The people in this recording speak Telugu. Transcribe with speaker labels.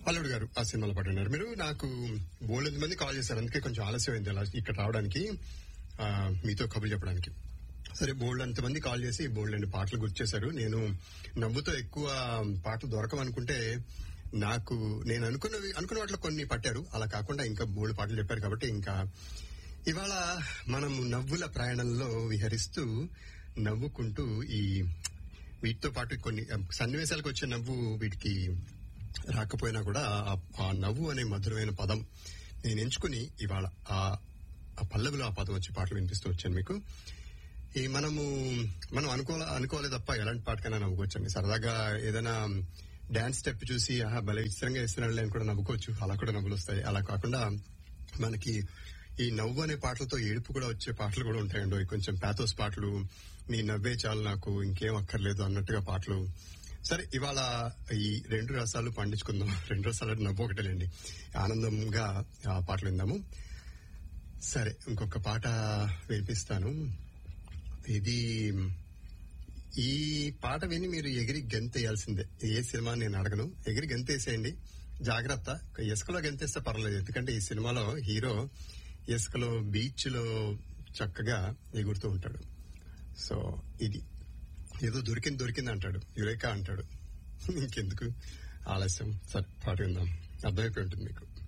Speaker 1: అల్లుడు గారు ఆ సినిమాలో పాడున్నారు మీరు నాకు బోల్డ్ మంది కాల్ చేశారు అందుకే కొంచెం ఆలస్యమైంది అలా ఇక్కడ రావడానికి ఆ, మీతో కబుర్లు చెప్పడానికి సరే బోల్డ్ అంతమంది కాల్ చేసి బోల్డ్ అండి పాటలు గుర్తు చేశారు నేను నవ్వుతో ఎక్కువ పాటలు దొరకవనుకుంటే నాకు నేను అనుకున్నవి అనుకున్న వాటిలో కొన్ని పట్టారు అలా కాకుండా ఇంకా బోల్డ్ పాటలు చెప్పారు కాబట్టి ఇంకా ఇవాళ మనం నవ్వుల ప్రయాణంలో విహరిస్తూ నవ్వుకుంటూ ఈ వీటితో పాటు కొన్ని సన్నివేశాలకు వచ్చే నవ్వు వీటికి రాకపోయినా కూడా ఆ- ఆ నవ్వు అనే మధురమైన పదం నేను ఎంచుకుని ఇవాళ ఆ ఆ పల్లవిలో ఆ పదం వచ్చి పాటలు వినిపిస్తూ వచ్చాను మీకు ఈ మనము మనం అనుకోలే అనుకోలేదు తప్ప ఎలాంటి పాటకైనా నవ్వుకోవచ్చండి సరదాగా ఏదైనా డాన్స్ స్టెప్ చూసి ఆహా భలే విచిత్రంగా వేస్తున్నాడు అని కూడా నవ్వుకోవచ్చు అలా కూడా నవ్వులు వస్తాయి అలా కాకుండా మనకి ఈ నవ్వు అనే పాటలతో ఏడుపు కూడా వచ్చే పాటలు కూడా ఉంటాయండి అవి కొంచెం పాథోస్ పాటలు నీ నవ్వే చాలు నాకు ఇంకేం అక్కర్లేదు అన్నట్టుగా పాటలు సరే ఇవాళ ఈ రెండు రసాలు పండించుకుందాం రెండు రసాలు అంటే నవ్వు ఒకటేలేండి ఆనందంగా ఆ పాటలు విందాము సరే ఇంకొక పాట వినిపిస్తాను ఇది ఈ పాట విని మీరు ఎగిరి గెంతేయాల్సిందే ఏ సినిమా నేను అడగను ఎగిరి గెంతేసేయండి జాగ్రత్త ఇసుకలో గెంతేస్తే పర్లేదు ఎందుకంటే ఈ సినిమాలో హీరో ఇసుకలో బీచ్ లో చక్కగా ఎగురుతూ ఉంటాడు సో ఇది ఏదో దొరికింది దొరికింది అంటాడు యురేకా అంటాడు ఇంకెందుకు ఆలస్యం సరే పాట విందాం అర్థమైపోయి ఉంటుంది మీకు